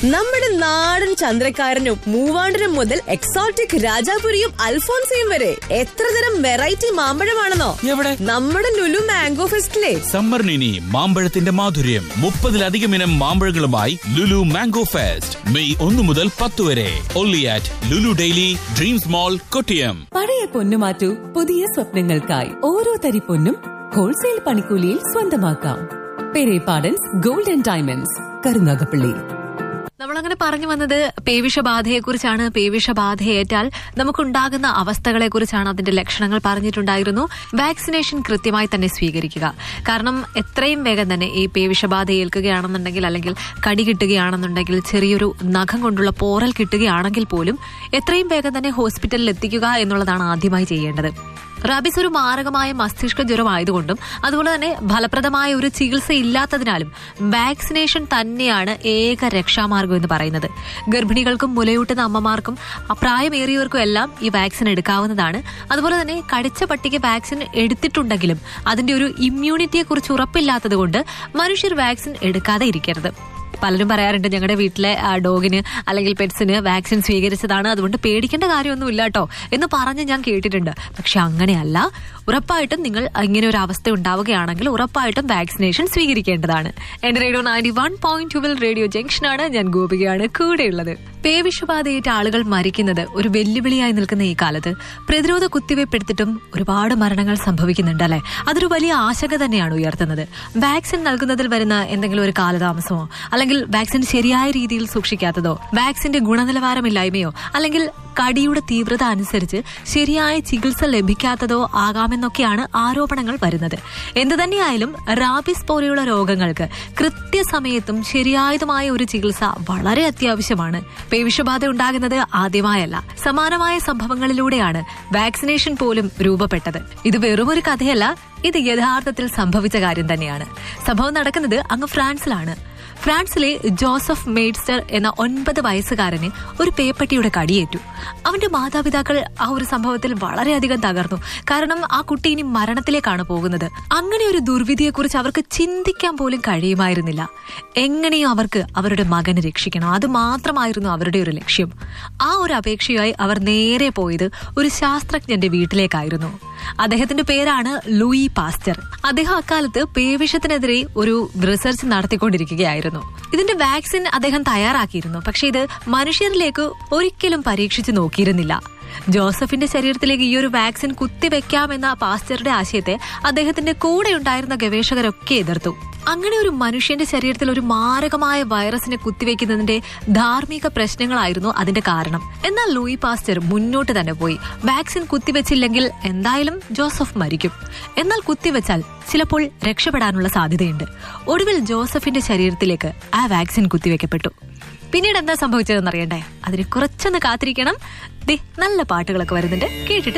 നമ്മുടെ നാടൻ ചന്ദ്രക്കാരനും മൂവാണ്ടനും മുതൽ എക്സോട്ടിക് രാജാപുരിയും അൽഫോൻസിയും വരെ എത്ര തരം വെറൈറ്റി മാമ്പഴമാണെന്നോ എവിടെ നമ്മുടെ ലുലു മാംഗോ ഫെസ്റ്റിലെ സമ്മറിനി മാമ്പഴത്തിന്റെ മാധുര്യം മുപ്പതിലധികം ഇനം മാമ്പഴങ്ങളുമായി ലുലു മാംഗോ ഫെസ്റ്റ് മെയ് ഒന്ന് മുതൽ പത്ത് വരെ only at Lulu daily dreams mall Kottiyam പഴയ പൊന്നു മാറ്റൂ പുതിയ സ്വപ്നങ്ങൾക്കായി ഓരോ തരി പൊന്നും ഹോൾസെയിൽ പണിക്കൂലിയിൽ സ്വന്തമാക്കാം പെരേപാടൻസ് ഗോൾഡൻ ഡയമണ്ട്സ് കരുനാഗപ്പള്ളി നമ്മളങ്ങനെ പറഞ്ഞു വന്നത് പേവിഷബാധയെ കുറിച്ചാണ് പേവിഷബാധയേറ്റാൽ നമുക്കുണ്ടാകുന്ന അവസ്ഥകളെ കുറിച്ചാണ് അതിന്റെ ലക്ഷണങ്ങൾ പറഞ്ഞിട്ടുണ്ടായിരുന്നു വാക്സിനേഷൻ കൃത്യമായി തന്നെ സ്വീകരിക്കുക കാരണം എത്രയും വേഗം തന്നെ ഈ പേവിഷബാധ ഏൽക്കുകയാണെന്നുണ്ടെങ്കിൽ അല്ലെങ്കിൽ കടി കിട്ടുകയാണെന്നുണ്ടെങ്കിൽ ചെറിയൊരു നഖം കൊണ്ടുള്ള പോറൽ കിട്ടുകയാണെങ്കിൽ പോലും എത്രയും വേഗം തന്നെ ഹോസ്പിറ്റലിൽ എത്തിക്കുക എന്നുള്ളതാണ് ആദ്യമായി ചെയ്യേണ്ടത് റാബിസ് ഒരു മാരകമായ മസ്തിഷ്ക ജ്വരം ആയതുകൊണ്ടും അതുപോലെ തന്നെ ഫലപ്രദമായ ഒരു ചികിത്സ ഇല്ലാത്തതിനാലും വാക്സിനേഷൻ തന്നെയാണ് ഏക രക്ഷാമാർഗം എന്ന് പറയുന്നത് ഗർഭിണികൾക്കും മുലയൂട്ടുന്ന അമ്മമാർക്കും പ്രായമേറിയവർക്കും എല്ലാം ഈ വാക്സിൻ എടുക്കാവുന്നതാണ് അതുപോലെ തന്നെ കടിച്ച പട്ടിക്ക് വാക്സിൻ എടുത്തിട്ടുണ്ടെങ്കിലും അതിന്റെ ഒരു ഇമ്മ്യൂണിറ്റിയെ കുറിച്ച് ഉറപ്പില്ലാത്തതുകൊണ്ട് മനുഷ്യർ വാക്സിൻ എടുക്കാതെ ഇരിക്കരുത് പലരും പറയാറുണ്ട് ഞങ്ങളുടെ വീട്ടിലെ ആ, ഡോഗിന് അല്ലെങ്കിൽ പെറ്റ്സിന് വാക്സിൻ സ്വീകരിച്ചതാണ് അതുകൊണ്ട് പേടിക്കേണ്ട കാര്യമൊന്നുമില്ല കേട്ടോ എന്ന് പറഞ്ഞ് ഞാൻ കേട്ടിട്ടുണ്ട് പക്ഷെ അങ്ങനെയല്ല ഉറപ്പായിട്ടും നിങ്ങൾ ഇങ്ങനെ ഒരു അവസ്ഥ ഉണ്ടാവുകയാണെങ്കിൽ ഉറപ്പായിട്ടും വാക്സിനേഷൻ സ്വീകരിക്കേണ്ടതാണ് എന്റെ റേഡിയോ നയൻറ്റി വൺ പോയിന്റ് ടുവിൽ റേഡിയോ ജംഗ്ഷനാണ് ഞാൻ ഗോപികയാണ് കൂടെയുള്ളത് പേവിഷബാധയേറ്റ ആളുകൾ മരിക്കുന്നത് ഒരു വെല്ലുവിളിയായി നിൽക്കുന്ന ഈ കാലത്ത് പ്രതിരോധ കുത്തിവയ്പ് എടുത്തിട്ടും ഒരുപാട് മരണങ്ങൾ സംഭവിക്കുന്നുണ്ട് അല്ലെ അതൊരു വലിയ ആശങ്ക തന്നെയാണ് ഉയർത്തുന്നത് വാക്സിൻ നൽകുന്നതിൽ വരുന്ന എന്തെങ്കിലും ഒരു കാലതാമസമോ അല്ലെങ്കിൽ വാക്സിൻ ശരിയായ രീതിയിൽ സൂക്ഷിക്കാത്തതോ വാക്സിന്റെ ഗുണനിലവാരമില്ലായ്മയോ അല്ലെങ്കിൽ കടിയുടെ തീവ്രത അനുസരിച്ച് ശരിയായ ചികിത്സ ലഭിക്കാത്തതോ ആകാമെന്നൊക്കെയാണ് ആരോപണങ്ങൾ വരുന്നത് എന്തു തന്നെയായാലും റാബിസ് പോലെയുള്ള രോഗങ്ങൾക്ക് കൃത്യസമയത്തും ശരിയായതുമായ ഒരു ചികിത്സ വളരെ അത്യാവശ്യമാണ് പേവിഷബാധ ഉണ്ടാകുന്നത് ആദ്യമായല്ല സമാനമായ സംഭവങ്ങളിലൂടെയാണ് വാക്സിനേഷൻ പോലും രൂപപ്പെട്ടത് ഇത് വെറും ഒരു കഥയല്ല ഇത് യഥാർത്ഥത്തിൽ സംഭവിച്ച കാര്യം തന്നെയാണ് സംഭവം നടക്കുന്നത് അങ്ങ് ഫ്രാൻസിലാണ് ഫ്രാൻസിലെ ജോസഫ് മെയ്ഡ്സ്റ്റർ എന്ന ഒൻപത് വയസ്സുകാരന് ഒരു പേപ്പട്ടിയുടെ കടിയേറ്റു അവന്റെ മാതാപിതാക്കൾ ആ ഒരു സംഭവത്തിൽ വളരെയധികം തകർന്നു കാരണം ആ കുട്ടി ഇനി മരണത്തിലേക്കാണ് പോകുന്നത് അങ്ങനെ ഒരു ദുർവിധിയെക്കുറിച്ച് അവർക്ക് ചിന്തിക്കാൻ പോലും കഴിയുമായിരുന്നില്ല എങ്ങനെയും അവർക്ക് അവരുടെ മകനെ രക്ഷിക്കണം അത് മാത്രമായിരുന്നു അവരുടെ ഒരു ലക്ഷ്യം ആ ഒരു അപേക്ഷയായി അവർ നേരെ പോയത് ഒരു ശാസ്ത്രജ്ഞന്റെ വീട്ടിലേക്കായിരുന്നു അദ്ദേഹത്തിന്റെ പേരാണ് ലൂയി പാസ്റ്റർ അദ്ദേഹം അക്കാലത്ത് പേവിഷത്തിനെതിരെ ഒരു റിസർച്ച് നടത്തിക്കൊണ്ടിരിക്കുകയായിരുന്നു ഇതിന്റെ വാക്സിൻ അദ്ദേഹം തയ്യാറാക്കിയിരുന്നു പക്ഷെ ഇത് മനുഷ്യരിലേക്ക് ഒരിക്കലും പരീക്ഷിച്ചു നോക്കിയിരുന്നില്ല ജോസഫിന്റെ ശരീരത്തിലേക്ക് ഈ ഒരു വാക്സിൻ കുത്തിവെക്കാമെന്ന പാസ്റ്ററുടെ ആശയത്തെ അദ്ദേഹത്തിന്റെ കൂടെ ഉണ്ടായിരുന്ന ഗവേഷകരൊക്കെ എതിർത്തു അങ്ങനെ ഒരു മനുഷ്യന്റെ ശരീരത്തിൽ ഒരു മാരകമായ വൈറസിനെ കുത്തിവെക്കുന്നതിന്റെ ധാർമ്മിക പ്രശ്നങ്ങളായിരുന്നു അതിന്റെ കാരണം എന്നാൽ ലൂയി പാസ്റ്റർ മുന്നോട്ട് തന്നെ പോയി വാക്സിൻ കുത്തിവെച്ചില്ലെങ്കിൽ എന്തായാലും ജോസഫ് മരിക്കും എന്നാൽ കുത്തിവെച്ചാൽ ചിലപ്പോൾ രക്ഷപ്പെടാനുള്ള സാധ്യതയുണ്ട് ഒടുവിൽ ജോസഫിന്റെ ശരീരത്തിലേക്ക് ആ വാക്സിൻ കുത്തിവെക്കപ്പെട്ടു പിന്നീട് എന്താ സംഭവിച്ചതെന്ന് അറിയണ്ടേ അതിന് കുറച്ചൊന്ന് കാത്തിരിക്കണം ദേ നല്ല പാട്ടുകളൊക്കെ വരുന്നുണ്ട് കേട്ടിട്ട്